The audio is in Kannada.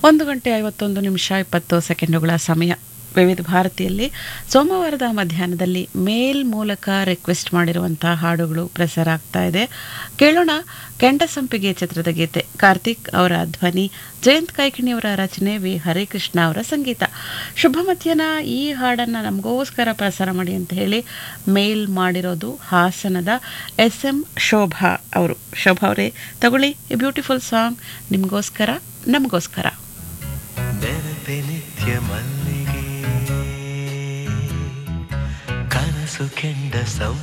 ಒಂದು ಗಂಟೆ ಐವತ್ತೊಂದು ನಿಮಿಷ ಇಪ್ಪತ್ತು ಸೆಕೆಂಡುಗಳ ಸಮಯ ವಿವಿಧ ಭಾರತಿಯಲ್ಲಿ ಸೋಮವಾರದ ಮಧ್ಯಾಹ್ನದಲ್ಲಿ ಮೇಲ್ ಮೂಲಕ ರಿಕ್ವೆಸ್ಟ್ ಮಾಡಿರುವಂತಹ ಹಾಡುಗಳು ಪ್ರಸಾರ ಆಗ್ತಾ ಇದೆ ಕೇಳೋಣ ಕೆಂಡಸಂಪಿಗೆ ಚಿತ್ರದ ಗೀತೆ ಕಾರ್ತಿಕ್ ಅವರ ಧ್ವನಿ ಜಯಂತ್ ಕೈಕಿಣಿಯವರ ರಚನೆ ವಿ ಹರಿಕೃಷ್ಣ ಅವರ ಸಂಗೀತ ಶುಭ ಮಧ್ಯಾಹ್ನ ಈ ಹಾಡನ್ನು ನಮಗೋಸ್ಕರ ಪ್ರಸಾರ ಮಾಡಿ ಅಂತ ಹೇಳಿ ಮೇಲ್ ಮಾಡಿರೋದು ಹಾಸನದ ಎಸ್ ಎಂ ಶೋಭಾ ಅವರು ಶೋಭಾ ಅವರೇ ತಗೊಳ್ಳಿ ಈ ಬ್ಯೂಟಿಫುಲ್ ಸಾಂಗ್ ನಿಮಗೋಸ್ಕರ ನಮಗೋಸ್ಕರ ನೆನಪೆ ನಿತ್ಯ ಮಲ್ಲಿಗೆ ಕನಸು ಕೆಂಡ ಸೌ